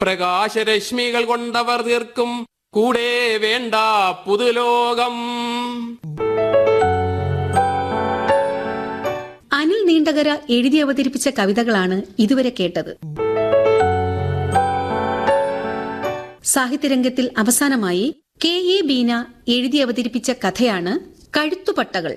പ്രകാശരശ്മികൾ കൊണ്ടവർ തീർക്കും കൂടെ വേണ്ട പുതുലോകം അനിൽ നീണ്ടകര എഴുതി അവതരിപ്പിച്ച കവിതകളാണ് ഇതുവരെ കേട്ടത് സാഹിത്യരംഗത്തിൽ അവസാനമായി കെ എ ബീന എഴുതി അവതരിപ്പിച്ച കഥയാണ് കഴുത്തുപട്ടകൾ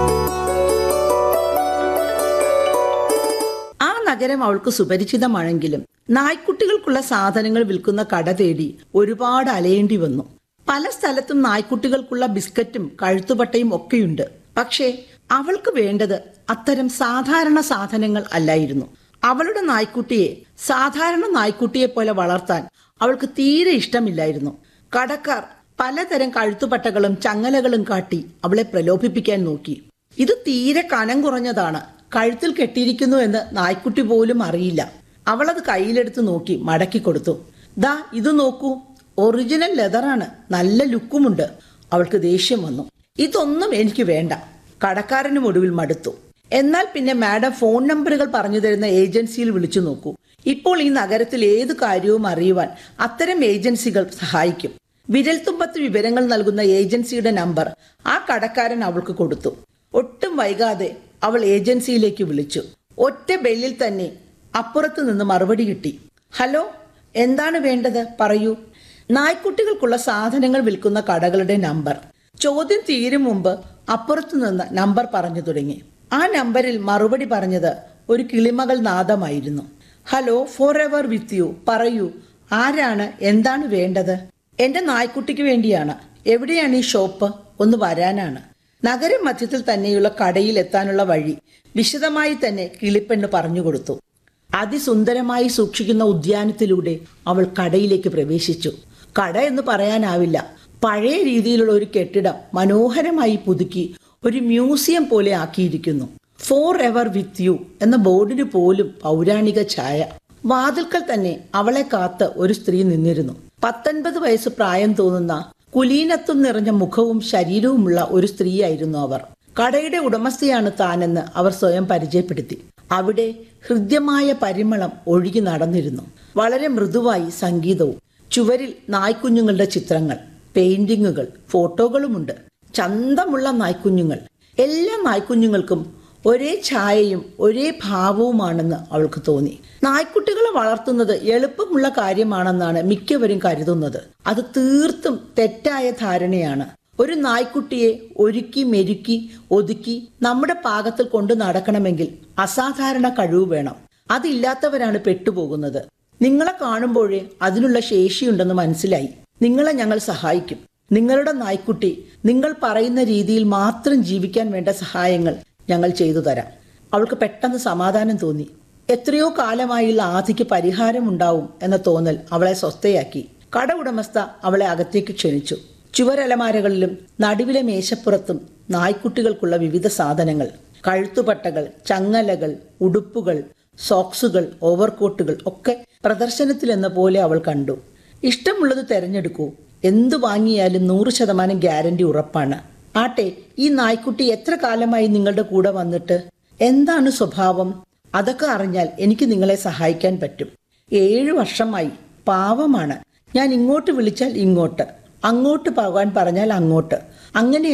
ആ നഗരം അവൾക്ക് സുപരിചിതമാണെങ്കിലും നായ്ക്കുട്ടികൾക്കുള്ള സാധനങ്ങൾ വിൽക്കുന്ന കട തേടി ഒരുപാട് അലയേണ്ടി വന്നു പല സ്ഥലത്തും നായ്ക്കുട്ടികൾക്കുള്ള ബിസ്ക്കറ്റും കഴുത്തുപട്ടയും ഒക്കെയുണ്ട് പക്ഷേ അവൾക്ക് വേണ്ടത് അത്തരം സാധാരണ സാധനങ്ങൾ അല്ലായിരുന്നു അവളുടെ നായ്ക്കുട്ടിയെ സാധാരണ നായ്ക്കുട്ടിയെ പോലെ വളർത്താൻ അവൾക്ക് തീരെ ഇഷ്ടമില്ലായിരുന്നു കടക്കാർ പലതരം കഴുത്തുപട്ടകളും ചങ്ങലകളും കാട്ടി അവളെ പ്രലോഭിപ്പിക്കാൻ നോക്കി ഇത് തീരെ കനം കുറഞ്ഞതാണ് കഴുത്തിൽ കെട്ടിയിരിക്കുന്നു എന്ന് നായ്ക്കുട്ടി പോലും അറിയില്ല അവളത് കയ്യിലെടുത്ത് നോക്കി മടക്കി കൊടുത്തു ദാ ഇത് നോക്കൂ ഒറിജിനൽ ലെതറാണ് നല്ല ലുക്കുമുണ്ട് അവൾക്ക് ദേഷ്യം വന്നു ഇതൊന്നും എനിക്ക് വേണ്ട കടക്കാരനും ഒടുവിൽ മടുത്തു എന്നാൽ പിന്നെ മാഡം ഫോൺ നമ്പറുകൾ പറഞ്ഞു തരുന്ന ഏജൻസിയിൽ വിളിച്ചു നോക്കൂ ഇപ്പോൾ ഈ നഗരത്തിൽ ഏത് കാര്യവും അറിയുവാൻ അത്തരം ഏജൻസികൾ സഹായിക്കും വിരൽത്തുമ്പത്ത് വിവരങ്ങൾ നൽകുന്ന ഏജൻസിയുടെ നമ്പർ ആ കടക്കാരൻ അവൾക്ക് കൊടുത്തു ഒട്ടും വൈകാതെ അവൾ ഏജൻസിയിലേക്ക് വിളിച്ചു ഒറ്റ ബെല്ലിൽ തന്നെ അപ്പുറത്ത് നിന്ന് മറുപടി കിട്ടി ഹലോ എന്താണ് വേണ്ടത് പറയൂ നായ്ക്കുട്ടികൾക്കുള്ള സാധനങ്ങൾ വിൽക്കുന്ന കടകളുടെ നമ്പർ ചോദ്യം തീരും മുമ്പ് അപ്പുറത്തു നിന്ന് നമ്പർ പറഞ്ഞു തുടങ്ങി ആ നമ്പറിൽ മറുപടി പറഞ്ഞത് ഒരു കിളിമകൾ നാദമായിരുന്നു hello forever with you പറയൂ ആരാണ് എന്താണ് വേണ്ടത് എന്റെ നായ്ക്കുട്ടിക്ക് വേണ്ടിയാണ് എവിടെയാണ് ഈ ഷോപ്പ് ഒന്ന് വരാനാണ് നഗര മധ്യത്തിൽ തന്നെയുള്ള കടയിൽ എത്താനുള്ള വഴി വിശദമായി തന്നെ കിളിപ്പെണ്ണ് പറഞ്ഞു കൊടുത്തു അതിസുന്ദരമായി സൂക്ഷിക്കുന്ന ഉദ്യാനത്തിലൂടെ അവൾ കടയിലേക്ക് പ്രവേശിച്ചു കട എന്ന് പറയാനാവില്ല പഴയ രീതിയിലുള്ള ഒരു കെട്ടിടം മനോഹരമായി പുതുക്കി ഒരു മ്യൂസിയം പോലെ ആക്കിയിരിക്കുന്നു ഫോർ എവർ വിത്ത് യു എന്ന ബോർഡിന് പോലും പൗരാണിക ഛായ വാതിൽക്കൽ തന്നെ അവളെ കാത്ത് ഒരു സ്ത്രീ നിന്നിരുന്നു പത്തൊൻപത് വയസ്സ് പ്രായം തോന്നുന്ന കുലീനത്വം നിറഞ്ഞ മുഖവും ശരീരവുമുള്ള ഒരു സ്ത്രീയായിരുന്നു അവർ കടയുടെ ഉടമസ്ഥയാണ് താനെന്ന് അവർ സ്വയം പരിചയപ്പെടുത്തി അവിടെ ഹൃദ്യമായ പരിമളം ഒഴുകി നടന്നിരുന്നു വളരെ മൃദുവായി സംഗീതവും ചുവരിൽ നായ്ക്കുഞ്ഞുങ്ങളുടെ ചിത്രങ്ങൾ പെയിന്റിങ്ങുകൾ ഫോട്ടോകളുമുണ്ട് ചന്തമുള്ള നായ്ക്കുഞ്ഞുങ്ങൾ എല്ലാ നായ്ക്കുഞ്ഞുങ്ങൾക്കും ഒരേ ഛായയും ഒരേ ഭാവവുമാണെന്ന് അവൾക്ക് തോന്നി നായ്ക്കുട്ടികളെ വളർത്തുന്നത് എളുപ്പമുള്ള കാര്യമാണെന്നാണ് മിക്കവരും കരുതുന്നത് അത് തീർത്തും തെറ്റായ ധാരണയാണ് ഒരു നായ്ക്കുട്ടിയെ ഒരുക്കി മെരുക്കി ഒതുക്കി നമ്മുടെ പാകത്തിൽ കൊണ്ടു നടക്കണമെങ്കിൽ അസാധാരണ കഴിവ് വേണം അതില്ലാത്തവരാണ് പെട്ടുപോകുന്നത് നിങ്ങളെ കാണുമ്പോഴേ അതിനുള്ള ശേഷിയുണ്ടെന്ന് മനസ്സിലായി നിങ്ങളെ ഞങ്ങൾ സഹായിക്കും നിങ്ങളുടെ നായ്ക്കുട്ടി നിങ്ങൾ പറയുന്ന രീതിയിൽ മാത്രം ജീവിക്കാൻ വേണ്ട സഹായങ്ങൾ ഞങ്ങൾ ചെയ്തു തരാം അവൾക്ക് പെട്ടെന്ന് സമാധാനം തോന്നി എത്രയോ കാലമായുള്ള ആധിക്ക് പരിഹാരമുണ്ടാവും എന്ന തോന്നൽ അവളെ സ്വസ്ഥയാക്കി കട ഉടമസ്ഥ അവളെ അകത്തേക്ക് ക്ഷണിച്ചു ചുവരലമാരകളിലും നടുവിലെ മേശപ്പുറത്തും നായ്ക്കുട്ടികൾക്കുള്ള വിവിധ സാധനങ്ങൾ കഴുത്തുപട്ടകൾ ചങ്ങലകൾ ഉടുപ്പുകൾ സോക്സുകൾ ഓവർകോട്ടുകൾ ഒക്കെ പ്രദർശനത്തിലെന്ന പോലെ അവൾ കണ്ടു ഇഷ്ടമുള്ളത് തെരഞ്ഞെടുക്കൂ എന്തു വാങ്ങിയാലും നൂറ് ശതമാനം ഗ്യാരണ്ടി ഉറപ്പാണ് ആട്ടെ ഈ നായ്ക്കുട്ടി എത്ര കാലമായി നിങ്ങളുടെ കൂടെ വന്നിട്ട് എന്താണ് സ്വഭാവം അതൊക്കെ അറിഞ്ഞാൽ എനിക്ക് നിങ്ങളെ സഹായിക്കാൻ പറ്റും ഏഴു വർഷമായി പാവമാണ് ഞാൻ ഇങ്ങോട്ട് വിളിച്ചാൽ ഇങ്ങോട്ട് അങ്ങോട്ട് പോകാൻ പറഞ്ഞാൽ അങ്ങോട്ട് അങ്ങനെ